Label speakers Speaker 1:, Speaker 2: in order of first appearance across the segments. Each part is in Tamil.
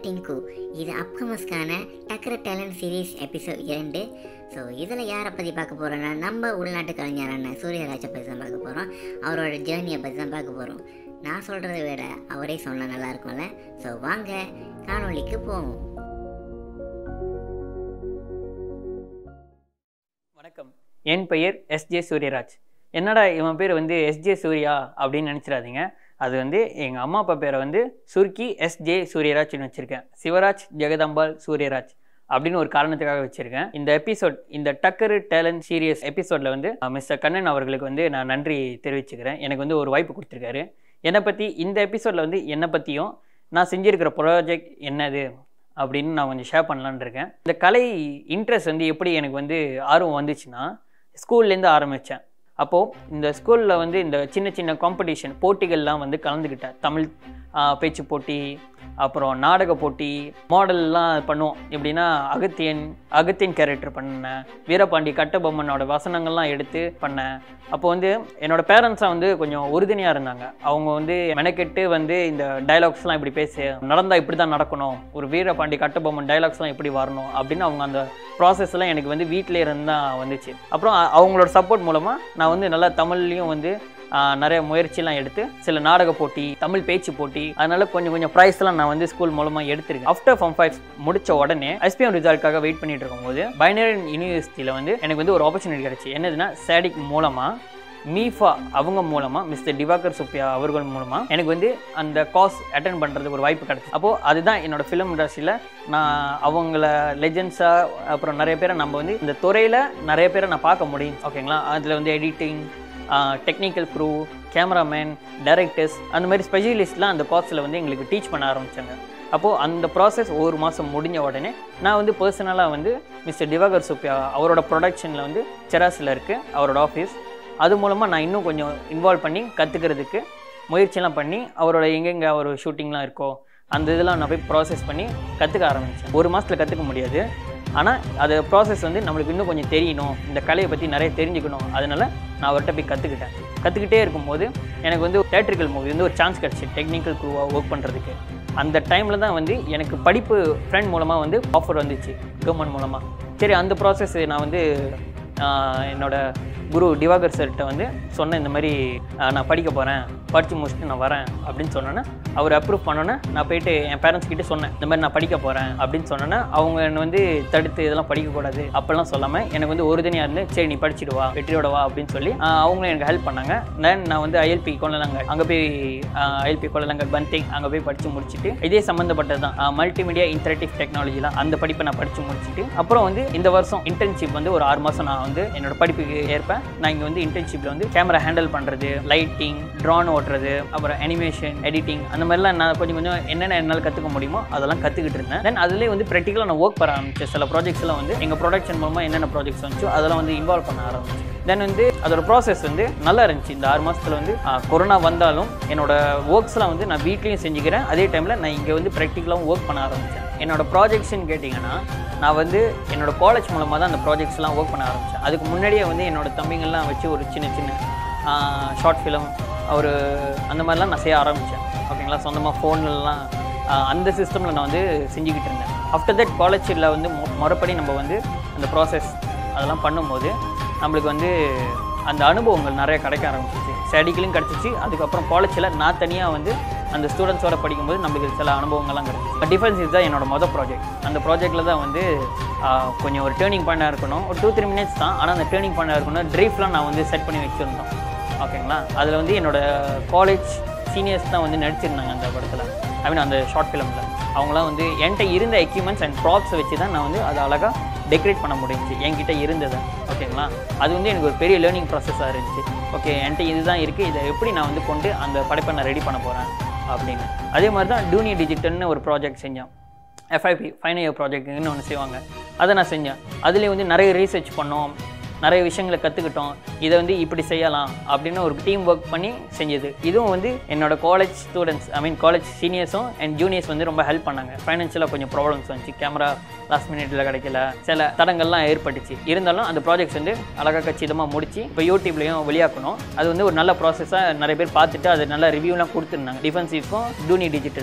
Speaker 1: டிங்கு இது அப்கமஸ்க்கான டக்கர டேலண்ட் சீரீஸ் எபிசோட் இரண்டு ஸோ இதில் யாரை பற்றி பார்க்க போகிறோன்னா நம்ம உள்நாட்டு கலைஞரான சூரியராஜை பற்றி தான் பார்க்க போகிறோம் அவரோட ஜேர்னியை பற்றி தான் பார்க்க போகிறோம் நான் சொல்கிறத விட அவரே சொன்னால் நல்லா இருக்கும்ல ஸோ வாங்க காணொளிக்கு போவோம்
Speaker 2: வணக்கம் என் பெயர் எஸ்ஜே சூரியராஜ் என்னடா இவன் பேர் வந்து எஸ்ஜே சூர்யா அப்படின்னு நினச்சிடாதீங்க அது வந்து எங்கள் அம்மா அப்பா பேரை வந்து சுருக்கி எஸ்ஜே சூரியராஜ்னு வச்சுருக்கேன் சிவராஜ் ஜெகதம்பாள் சூரியராஜ் அப்படின்னு ஒரு காரணத்துக்காக வச்சுருக்கேன் இந்த எபிசோட் இந்த டக்கரு டேலண்ட் சீரியஸ் எபிசோடில் வந்து மிஸ்டர் கண்ணன் அவர்களுக்கு வந்து நான் நன்றி தெரிவிச்சுக்கிறேன் எனக்கு வந்து ஒரு வாய்ப்பு கொடுத்துருக்காரு என்னை பற்றி இந்த எபிசோடில் வந்து என்னை பற்றியும் நான் செஞ்சுருக்கிற ப்ராஜெக்ட் என்னது அப்படின்னு நான் கொஞ்சம் ஷேர் பண்ணலான்னு இருக்கேன் இந்த கலை இன்ட்ரெஸ்ட் வந்து எப்படி எனக்கு வந்து ஆர்வம் வந்துச்சுன்னா ஸ்கூல்லேருந்து ஆரம்பித்தேன் அப்போது இந்த ஸ்கூலில் வந்து இந்த சின்ன சின்ன காம்படிஷன் போட்டிகள்லாம் வந்து கலந்துக்கிட்டேன் தமிழ் ஆ, பேச்சு போட்டி அப்புறம் நாடக போட்டி மாடல்லாம் பண்ணுவோம் எப்படின்னா அகத்தியன் அகத்தியன் கேரக்டர் பண்ணேன் வீரபாண்டி கட்டபொம்மனோட வசனங்கள்லாம் எடுத்து பண்ணேன் அப்போ வந்து என்னோட பேரண்ட்ஸாக வந்து கொஞ்சம் உறுதுணையாக இருந்தாங்க அவங்க வந்து மெனக்கெட்டு வந்து இந்த டைலாக்ஸ்லாம் இப்படி பேசு நடந்தால் இப்படி தான் நடக்கணும் ஒரு வீரபாண்டி கட்டபொம்மன் டைலாக்ஸ்லாம் இப்படி வரணும் அப்படின்னு அவங்க அந்த ப்ராசஸ்லாம் எனக்கு வந்து வீட்டிலே இருந்து தான் வந்துச்சு அப்புறம் அ- அவங்களோட சப்போர்ட் மூலமாக நான் வந்து நல்லா தமிழ்லையும் வந்து ஆ, நிறைய முயற்சிலாம் எடுத்து சில நாடக போட்டி தமிழ் பேச்சு போட்டி அதனால கொஞ்சம் கொஞ்சம் ப்ரைஸ்லாம் நான் வந்து ஸ்கூல் மூலமாக எடுத்திருக்கேன் ஆஃப்டர் ஃபார்ம் ஃபைவ் முடிச்ச உடனே எஸ்பிஎம் ரிசல்ட்காக வெயிட் பண்ணிட்டு இருக்கும்போது பைனரி யூனிவர்சிட்டியில் வந்து எனக்கு வந்து ஒரு ஆப்பர்ச்சுனிட்டி கிடைச்சு என்னதுன்னா சேடிக் மூலமாக மீஃபா அவங்க மூலமாக மிஸ்டர் திவாகர் சுப்பியா அவர்கள் மூலமாக எனக்கு வந்து அந்த காஸ் அட்டன் பண்ணுறதுக்கு ஒரு வாய்ப்பு கிடைச்சு அப்போது அதுதான் என்னோட ஃபிலிம் இண்டஸ்ட்ரியில் நான் அவங்கள லெஜெண்ட்ஸாக அப்புறம் நிறைய பேரை நம்ம வந்து இந்த துறையில் நிறைய பேரை நான் பார்க்க முடியும் ஓகேங்களா அதில் வந்து editing technical crew cameraman directors அந்த மாதிரி ஸ்பெஷலிஸ்ட்லாம் அந்த கோர்ஸில் வந்து எங்களுக்கு டீச் பண்ண ஆரம்பித்தாங்க அப்போது அந்த ப்ராசஸ் ஒரு மாதம் முடிஞ்ச உடனே நான் வந்து பர்சனலாக வந்து மிஸ்டர் திவாகர் சுப்பியா அவரோட ப்ரொடக்ஷனில் வந்து செராஸில் இருக்குது அவரோட ஆஃபீஸ் அது மூலமாக நான் இன்னும் கொஞ்சம் இன்வால்வ் பண்ணி கற்றுக்கிறதுக்கு முயற்சியெல்லாம் பண்ணி அவரோட எங்கெங்கே அவர் ஷூட்டிங்லாம் இருக்கோ அந்த இதெல்லாம் நான் போய் ப்ராசஸ் பண்ணி கற்றுக்க ஆரம்பித்தேன் ஒரு மாதத்தில் கற்றுக்க முடியாது ஆனால் அது ப்ராசஸ் வந்து நம்மளுக்கு இன்னும் கொஞ்சம் தெரியணும் இந்த கலையை பற்றி நிறைய தெரிஞ்சுக்கணும் அதனால நான் அவர்கிட்ட போய் கற்றுக்கிட்டேன் கற்றுக்கிட்டே இருக்கும்போது எனக்கு வந்து தேட்ரிக்கல் மூவி வந்து ஒரு சான்ஸ் கிடச்சி டெக்னிக்கல் க்ரூவாக ஒர்க் பண்ணுறதுக்கு அந்த டைமில் தான் வந்து எனக்கு படிப்பு ஃப்ரெண்ட் மூலமாக வந்து ஆஃபர் வந்துச்சு கவர்மெண்ட் மூலமாக சரி அந்த ப்ராசஸ் நான் வந்து ஆஹ், என்னோட குரு திவாகர் சார்கிட்ட வந்து சொன்னேன் இந்த மாதிரி ஆஹ், நான் படிக்க போகிறேன் படித்து முடிச்சுட்டு நான் வரேன் அப்படின்னு சொன்னோன்னே அவர் அப்ரூவ் பண்ணோன்னே நான் போயிட்டு என் பேரண்ட்ஸ் கிட்ட சொன்னேன் இந்த மாதிரி நான் படிக்க போகிறேன் அப்படின்னு சொன்னோன்னே அவங்க என்னை வந்து தடுத்து இதெல்லாம் படிக்கக்கூடாது அப்பெல்லாம் சொல்லாமல் எனக்கு வந்து உறுதுணையாக இருந்து சரி நீ படிச்சுட்டு வா வெற்றியோட வா அப்படின்னு சொல்லி ஆஹ், அவங்களும் எனக்கு ஹெல்ப் பண்ணாங்க தென் நான் வந்து ஐஎல்பி கொள்ளலங்காட் அங்கே போய் ஐஎல்பி கொள்ளலங்காட் பந்திங் அங்கே போய் படித்து முடிச்சுட்டு இதே சம்மந்தப்பட்டது தான் மல்டிமீடியா இன்டராக்டிவ் டெக்னாலஜிலாம் அந்த படிப்பை நான் படித்து முடிச்சுட்டு அப்புறம் வந்து இந்த வருஷம் இன்டர்ன்ஷிப் வந்து ஒரு ஆறு மாதம் நான் வந்து என்னோட படிப்புக்கு ஏற்பேன் நான் இங்கே வந்து இன்டர்ன்ஷிப்பில் வந்து கேமரா ஹேண்டில் பண்ணுறது லைட்டிங் ட்ரான் ஓட்டுறது அப்புறம் அனிமேஷன் எடிட்டிங் அந்த மாதிரிலாம் நான் கொஞ்சம் கொஞ்சம் என்னென்ன என்னால் கற்றுக்க முடியுமோ அதெல்லாம் கற்றுக்கிட்டு இருந்தேன் தென் அதுலேயே வந்து ப்ராக்டிக்கலாக நான் ஒர்க் பண்ண ஆரம்பிச்சேன் சில ப்ராஜெக்ட்ஸ் எல்லாம் வந்து எங்கள் ப்ரொடக்ஷன் மூலமாக என்னென்ன ப்ராஜெக்ட்ஸ் வந்துச்சோ அதெல்லாம் வந்து இன்வால்வ் பண்ண ஆரம்பிச்சேன் தென் வந்து அதோட ப்ராசஸ் வந்து நல்லா இருந்துச்சு இந்த ஆறு மாதத்தில் வந்து கொரோனா வந்தாலும் என்னோட ஒர்க்ஸ்லாம் வந்து நான் வீட்லேயும் செஞ்சுக்கிறேன் அதே டைமில் நான் இங்கே வந்து ப்ராக்டிக்கலாகவும் ஒர்க் பண்ண ஆரம்பித்தேன் என்னோட ப்ராஜெக்ட்ஸ்னு கேட்டிங்கன்னா நான் வந்து என்னோட காலேஜ் மூலமாக தான் அந்த ப்ராஜெக்ட்ஸ்லாம் ஒர்க் பண்ண ஆரம்பித்தேன் அதுக்கு முன்னாடியே வந்து என்னோட தம்பிங்கள்லாம் வச்சு ஒரு சின்ன சின்ன ஷார்ட் ஃபிலிம் ஒரு அந்த மாதிரிலாம் நான் செய்ய ஆரம்பித்தேன் ஓகேங்களா சொந்தமாக ஃபோன்லலாம் அந்த சிஸ்டமில் நான் வந்து செஞ்சுக்கிட்டு இருந்தேன் ஆஃப்டர் தட் காலேஜில் வந்து மொ- முறைப்படி நம்ம வந்து அந்த ப்ராசஸ் அதெல்லாம் பண்ணும்போது நம்மளுக்கு வந்து அந்த அனுபவங்கள் நிறைய கிடைக்க ஆரம்பிச்சிச்சு ஸ்டடிக்கலும் கிடச்சிச்சு அதுக்கப்புறம் காலேஜில் நான் தனியாக வந்து அந்த ஸ்டூடெண்ட்ஸோட படிக்கும்போது நம்மளுக்கு சில அனுபவங்கள்லாம் கிடச்சிச்சு டிஃபென்ஸ் இதுதான் என்னோட மொதல் ப்ராஜெக்ட் அந்த ப்ராஜெக்ட்டில் தான் வந்து ஆஹ், கொஞ்சம் ஒரு டேர்னிங் பாயிண்டாக இருக்கணும் ஒரு டூ த்ரீ மினிட்ஸ் தான் ஆனால் அந்த டேர்னிங் பாயிண்டாக இருக்கணும் ட்ரீஃப்லாம் நான் வந்து செட் பண்ணி வச்சுருந்தோம் ஓகேங்களா அதில் வந்து என்னோட காலேஜ் சீனியர்ஸ் தான் வந்து நடிச்சிருந்தாங்க அந்த படத்தில் ஐ மீன் அந்த ஷார்ட் ஃபிலிமில் அவங்களாம் வந்து என்கிட்ட இருந்த எக்யூப்மெண்ட்ஸ் அண்ட் ப்ராப்ஸை வச்சு தான் நான் வந்து அதை அழகாக டெக்கரேட் பண்ண முடிஞ்சுச்சு என்கிட்ட இருந்ததை ஓகேங்களா அது வந்து எனக்கு ஒரு பெரிய லேர்னிங் ப்ராசஸாக இருந்துச்சு ஓகே என்கிட்ட இதுதான் இருக்குது இதை எப்படி நான் வந்து கொண்டு அந்த படைப்பை நான் ரெடி பண்ண போகிறேன் அப்படின்னு அதே மாதிரி தான் டூனி டிஜிட்டல்னு ஒரு ப்ராஜெக்ட் செஞ்சோம் எஃப்ஐபி ஃபைனல் இயர் ப்ராஜெக்ட்னு ஒன்று செய்வாங்க அதை நான் செஞ்சேன் அதுலேயே வந்து நிறைய ரீசர்ச் பண்ணோம் நிறைய விஷயங்களை கற்றுக்கிட்டோம் இதை வந்து இப்படி செய்யலாம் அப்படின்னு ஒரு டீம் ஒர்க் பண்ணி செஞ்சது இதுவும் வந்து என்னோட college students I mean college சீனியர்ஸும் அண்ட் ஜூனியர்ஸ் வந்து ரொம்ப ஹெல்ப் பண்ணாங்க ஃபைனான்ஷியலாக கொஞ்சம் ப்ராப்ளம்ஸ் வந்துச்சு கேமரா லாஸ்ட் மினிட்ல கிடைக்கல சில தடங்கள்லாம் ஏற்பட்டுச்சு இருந்தாலும் அந்த ப்ராஜெக்ட்ஸ் வந்து அழகாக கச்சிதமாக முடிச்சு இப்போ யூடியூப்லேயும் வெளியாக்கணும் அது வந்து ஒரு நல்ல ப்ராசஸாக நிறைய பேர் பார்த்துட்டு அது நல்ல ரிவ்யூலாம் கொடுத்துருந்தாங்க டிஃபென்சிவ்க்கும் டூனி டிஜிட்டலுக்கும்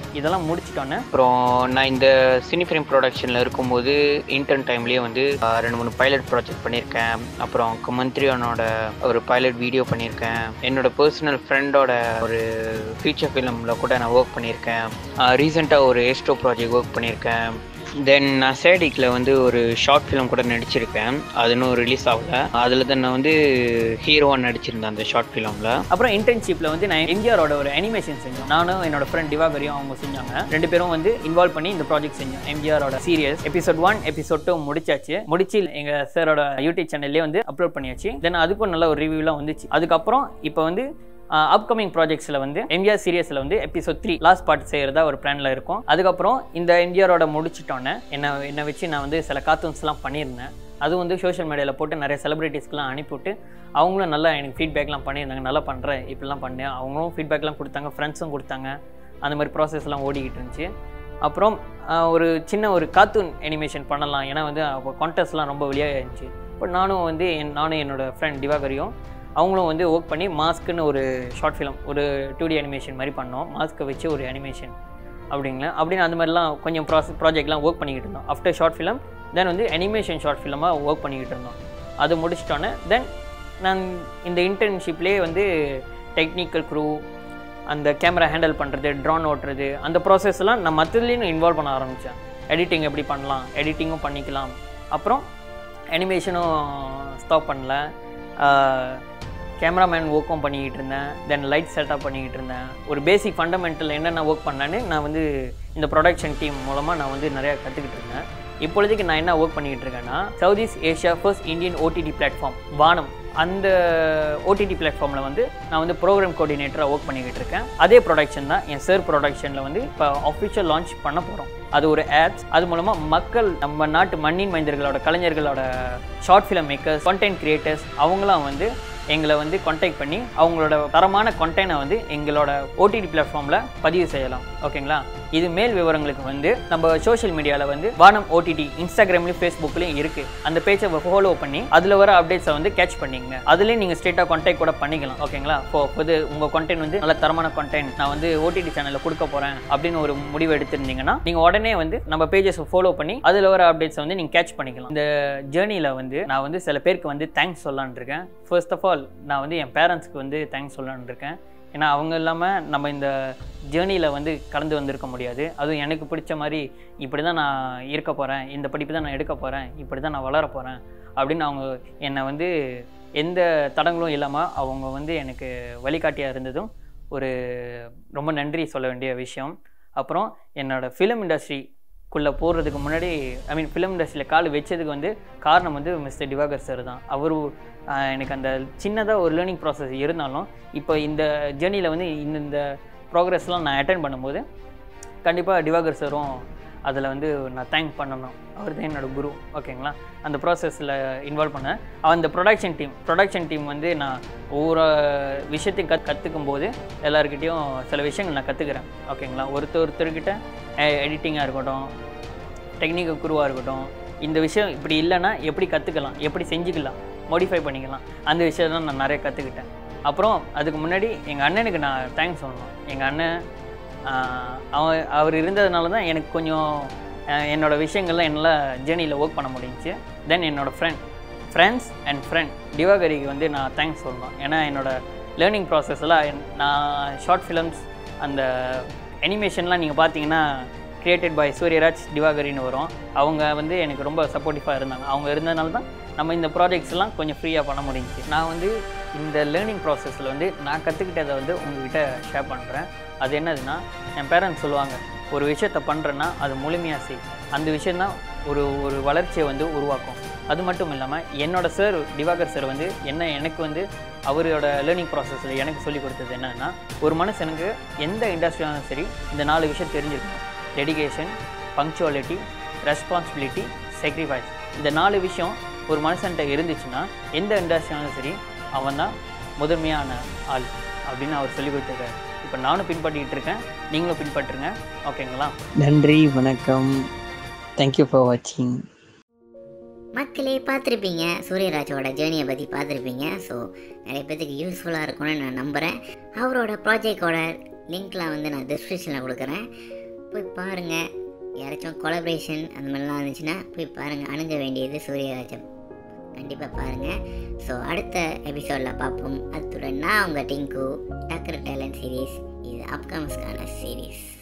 Speaker 2: இதெல்லாம் முடிச்சிட்டோன்னே
Speaker 3: அப்புறம் நான் இந்த சினி ஃபிலிம் ப்ரொடக்ஷனில் இருக்கும்போது இன்டர்ன் டைம்லேயே வந்து ஆஹ், ரெண்டு மூணு பைலட் ப்ராஜெக்ட் பண்ணியிருக்கேன் அப்புறம் கமந்த்ரியோனோட ஒரு பைலட் வீடியோ பண்ணியிருக்கேன் என்னோட பர்சனல் ஃப்ரெண்டோட ஒரு ஃபீச்சர் ஃபிலிமில் கூட நான் ஒர்க் பண்ணியிருக்கேன் ரீசெண்டாக ஒரு எஸ்ட்ரோ ப்ராஜெக்ட் ஒர்க் பண்ணியிருக்கேன் தென் நான் சேடிக்கில் வந்து ஒரு ஷார்ட் ஃபிலிம் கூட நடிச்சிருக்கேன் அது இன்னும் ரிலீஸ் ஆகல அதில் தான் நான் வந்து ஹீரோவாக நடிச்சிருந்தேன் அந்த ஷார்ட் ஃபிலிமில்
Speaker 2: அப்புறம் இன்டர்ன்ஷிப்பில் வந்து நான் எம்ஜிஆரோட ஒரு அனிமேஷன் செஞ்சோம் நானும் என்னோட ஃப்ரெண்ட் திவாகரியும் அவங்க செஞ்சாங்க ரெண்டு பேரும் வந்து இன்வால்வ் பண்ணி இந்த ப்ராஜெக்ட் செஞ்சோம் எம்ஜிஆரோட series episode one episode two முடிச்சாச்சு முடிச்சு எங்கள் சாரோட யூடியூப் சேனல்லே வந்து அப்லோட் பண்ணியாச்சு தென் அதுக்கும் நல்ல ஒரு ரிவ்யூலாம் வந்துச்சு அதுக்கப்புறம் இப்போ வந்து அப்கமிங் ப்ராஜெக்ட்ஸில் வந்து எம்ஜிஆர் சீரியஸில் வந்து எபிசோட் த்ரீ லாஸ்ட் பார்ட் செய்கிறதா ஒரு பிளானில் இருக்கும் அதுக்கப்புறம் இந்த எம்ஜிஆரோட முடிச்சிட்டோன்னே என்ன என்னை வச்சு நான் வந்து சில கார்ட்டூன்ஸ்லாம் பண்ணியிருந்தேன் அது வந்து சோஷியல் மீடியாவில் போட்டு நிறைய செலிபிரிட்டிஸ்க்குலாம் அனுப்பிவிட்டு அவங்களும் நல்லா எனக்கு ஃபீட்பேக்லாம் பண்ணியிருந்தாங்க நல்லா பண்ணுறேன் இப்படிலாம் பண்ணேன் அவங்களும் ஃபீட்பேக்லாம் கொடுத்தாங்க ஃப்ரெண்ட்ஸும் கொடுத்தாங்க அந்த மாதிரி ப்ராசஸ்லாம் ஓடிக்கிட்டு இருந்துச்சு அப்புறம் ஆஹ், ஒரு சின்ன ஒரு கார்ட்டூன் அனிமேஷன் பண்ணலாம் ஏன்னா வந்து அப்போ கான்டெஸ்ட்லாம் ரொம்ப வெளியாக இருந்துச்சு பட் நானும் வந்து என் நானும் என்னோட ஃப்ரெண்ட் திவாகரியும் அவங்களும் வந்து ஒர்க் பண்ணி மாஸ்க்குன்னு ஒரு ஷார்ட் ஃபிலிம் ஒரு டூ டி அனிமேஷன் மாதிரி பண்ணோம் மாஸ்க்கை வச்சு ஒரு அனிமேஷன் அப்படிங்களா அப்படின்னு அந்த மாதிரிலாம் கொஞ்சம் ப்ராசஸ் ப்ராஜெக்ட்லாம் ஒர்க் பண்ணிக்கிட்டு இருந்தோம் ஆஃப்டர் ஷார்ட் ஃபிலிம் தென் வந்து அனிமேஷன் ஷார்ட் ஃபிலிமாக ஒர்க் பண்ணிக்கிட்டு இருந்தோம் அது முடிச்சிட்டோன்னே தென் நான் இந்த இன்டர்ன்ஷிப்லேயே வந்து டெக்னிக்கல் க்ரூ அந்த கேமரா ஹேண்டில் பண்ணுறது ட்ரான் ஓட்டுறது அந்த ப்ராசஸ்லாம் நான் மற்றதுலேயும் இன்வால்வ் பண்ண ஆரம்பித்தேன் எடிட்டிங் எப்படி பண்ணலாம் எடிட்டிங்கும் பண்ணிக்கலாம் அப்புறம் அனிமேஷனும் ஸ்டாப் பண்ணல கேமராமேன் ஒர்க்கும் பண்ணிக்கிட்டு இருந்தேன் தென் லைட் செட்டப் பண்ணிக்கிட்டு இருந்தேன் ஒரு பேசிக் ஃபண்டமெண்டல் என்னென்ன ஒர்க் பண்ணேன்னு நான் வந்து இந்த ப்ரொடக்ஷன் டீம் மூலமாக நான் வந்து நிறையா கற்றுக்கிட்டு இருந்தேன் இப்பொழுதைக்கு நான் என்ன ஒர்க் பண்ணிக்கிட்டு இருக்கேன்னா south east Asia first Indian OTT platform Vaanam அந்த ஓடிடி பிளாட்ஃபார்மில் வந்து நான் வந்து ப்ரோக்ராம் கோஆர்டினேட்டராக ஒர்க் பண்ணிக்கிட்டு இருக்கேன் அதே ப்ரொடக்ஷன் தான் என் சார் ப்ரொடக்ஷனில் வந்து இப்போ அஃபிஷியல் லான்ச் பண்ண போகிறோம் அது ஒரு ஆப்ஸ் அது மூலமாக மக்கள் நம்ம நாட்டு மண்ணின் மைந்தர்களோட கலைஞர்களோட short film makers content creators அவங்களாம் வந்து எங்களை வந்து கான்டாக்ட் பண்ணி அவங்களோட தரமான கண்டென்ட்டை வந்து எங்களோட ஓடிடி பிளாட்ஃபார்மில் பதிவு செய்யலாம் ஓகேங்களா இது மேல் விவரங்களுக்கு வந்து நம்ம சோஷியல் மீடியாவில் வந்து வானம் ஓடிடி இன்ஸ்டாகிராம்லையும் ஃபேஸ்புக்லையும் இருக்குது அந்த பேஜை ஃபாலோ பண்ணி அதில் வர அப்டேட்ஸை வந்து கேட்ச் பண்ணிங்க அதுலேயும் நீங்கள் ஸ்ட்ரெயிட்டாக கான்டாக்ட் கூட பண்ணிக்கலாம் ஓகேங்களா இப்போ இது உங்கள் கண்டென்ட் வந்து நல்ல தரமான கண்டென்ட் நான் வந்து ஓடிடி சேனலில் கொடுக்க போகிறேன் அப்படின்னு ஒரு முடிவு எடுத்திருந்தீங்கன்னா நீங்கள் உடனே வந்து நம்ம பேஜஸ் ஃபாலோ பண்ணி அதில் வர அப்டேட்ஸை வந்து நீங்கள் கேட்ச் பண்ணிக்கலாம் இந்த ஜேர்னியில் வந்து நான் வந்து சில பேருக்கு வந்து தேங்க்ஸ் சொல்லலான் இருக்கேன் ஃபர்ஸ்ட் ஆஃப் ஆல் நான் வந்து என் பேரண்ட்ஸ்க்கு வந்து தேங்க்ஸ் சொல்லலான் இருக்கேன் ஏன்னா அவங்க இல்லாமல் நம்ம இந்த ஜேர்னியில் வந்து கலந்து வந்திருக்க முடியாது அதுவும் எனக்கு பிடிச்ச மாதிரி இப்படி தான் நான் இருக்க போகிறேன் இந்த படிப்பு தான் நான் எடுக்க போகிறேன் இப்படி தான் நான் வளர போகிறேன் அப்படின்னு அவங்க என்னை வந்து எந்த தடங்களும் இல்லாமல் அவங்க வந்து எனக்கு வழிகாட்டியாக இருந்ததும் ஒரு ரொம்ப நன்றி சொல்ல வேண்டிய விஷயம் அப்புறம் என்னோடய ஃபிலிம் இண்டஸ்ட்ரிக்குள்ளே போகிறதுக்கு முன்னாடி ஐ மீன் ஃபிலிம் இண்டஸ்ட்ரியில் கால் வச்சதுக்கு வந்து காரணம் வந்து மிஸ்டர் திவாகர் சார் தான் அவர் எனக்கு அந்த சின்னதாக ஒரு லேர்னிங் ப்ராசஸ் இருந்தாலும் இப்போ இந்த ஜேர்னியில் வந்து இந்த இந்த ப்ரோக்ரஸ்லாம் நான் அட்டன் பண்ணும்போது கண்டிப்பாக திவாகர் சாரும் அதில் வந்து நான் தேங்க் பண்ணணும் அவர் தான் என்னோட குரு ஓகேங்களா அந்த ப்ராசஸில் இன்வால்வ் பண்ணேன் அந்த ப்ரொடக்ஷன் டீம் ப்ரொடக்ஷன் டீம் வந்து நான் ஒவ்வொரு விஷயத்தையும் கத் கற்றுக்கும் போது எல்லாருக்கிட்டேயும் சில விஷயங்கள் நான் கற்றுக்கிறேன் ஓகேங்களா ஒருத்தர் ஒருத்தர்கிட்ட எடிட்டிங்காக இருக்கட்டும் டெக்னிக்கல் குருவாக இருக்கட்டும் இந்த விஷயம் இப்படி இல்லைன்னா எப்படி கற்றுக்கலாம் எப்படி செஞ்சுக்கலாம் மாடிஃபை பண்ணிக்கலாம் அந்த விஷயத்தான் நான் நிறைய கற்றுக்கிட்டேன் அப்புறம் அதுக்கு முன்னாடி எங்கள் அண்ணனுக்கு நான் தேங்க்ஸ் சொல்லணும் எங்கள் அண்ணன் ஆஹ், அவன் அவர் இருந்ததுனால தான் எனக்கு கொஞ்சம் ஆஹ், என்னோட விஷயங்கள்லாம் என்னால் ஜேர்னியில் ஒர்க் பண்ண முடிஞ்சுச்சு தென் என்னோடய ஃப்ரெண்ட் ஃப்ரெண்ட்ஸ் அண்ட் ஃப்ரெண்ட் திவாகரிக்கு வந்து நான் தேங்க்ஸ் சொல்லணும் ஏன்னா என்னோட லேர்னிங் ப்ராசஸில் நான் ஷார்ட் ஃபிலிம்ஸ் அந்த அனிமேஷன்லாம் நீங்கள் பார்த்தீங்கன்னா கிரியேட்டட் பை சூரியராஜ் திவாகரின்னு வரும் அவங்க வந்து எனக்கு ரொம்ப சப்போர்ட்டிவாக இருந்தாங்க அவங்க இருந்ததுனால தான் நம்ம இந்த ப்ராஜெக்ட்ஸ்லாம் கொஞ்சம் ஃப்ரீயாக பண்ண முடிஞ்சுச்சு நான் வந்து இந்த லேர்னிங் ப்ராசஸில் வந்து நான் கற்றுக்கிட்டதை வந்து உங்ககிட்ட ஷேர் பண்ணுறேன் அது என்னதுன்னா என் பேரண்ட்ஸ் சொல்லுவாங்க ஒரு விஷயத்தை பண்ணுறேன்னா அது முழுமையாக செய் அந்த விஷயந்தான் ஒரு ஒரு வளர்ச்சியை வந்து உருவாக்கும் அது மட்டும் இல்லாமல் என்னோட சார் திவாகர் சார் வந்து என்ன எனக்கு வந்து அவரோட லேர்னிங் ப்ராசஸில் எனக்கு சொல்லி கொடுத்தது என்னன்னா ஒரு மனுஷனுக்கு எந்த இண்டஸ்ட்ரியாலும் சரி இந்த நாலு விஷயம் தெரிஞ்சிருக்கணும் டெடிகேஷன் பங்க்சுவாலிட்டி ரெஸ்பான்சிபிலிட்டி sacrifice இந்த நாலு விஷயம் ஒரு மனுஷன்கிட்ட இருந்துச்சுன்னா எந்த இண்டஸ்ட்ரியாலும் சரி அவன் தான் முதன்மையான ஆள் அப்படின்னு அவர் சொல்லி கொடுத்துருக்காரு இப்போ நானும் பின்பற்றிக்கிட்டு இருக்கேன் நீங்களும் பின்பற்றுங்க ஓகேங்களா
Speaker 3: நன்றி வணக்கம் தேங்க்யூ ஃபார் வாட்சிங்
Speaker 1: மக்களே பார்த்துருப்பீங்க சூரியராஜோட ஜேர்னியை பற்றி பார்த்துருப்பீங்க ஸோ நிறைய பேத்துக்கு யூஸ்ஃபுல்லாக இருக்கும்னு நான் நம்புகிறேன் அவரோட ப்ராஜெக்டோட லிங்க்லாம் வந்து நான் டிஸ்கிரிப்ஷனில் கொடுக்குறேன் போய் பாருங்கள் யாராச்சும் கொலபரேஷன் அந்த மாதிரிலாம் இருந்துச்சுன்னா போய் பாருங்கள் அணுக வேண்டியது சூரியராஜம் கண்டிப்பாக பாருங்கள் ஸோ அடுத்த எபிசோடில் பார்ப்போம் அத்துடன் நான் உங்கள் டிங்கு டக்கர் டேலண்ட் சீரீஸ் இது அப்கம்ஸ்க்கான சீரீஸ்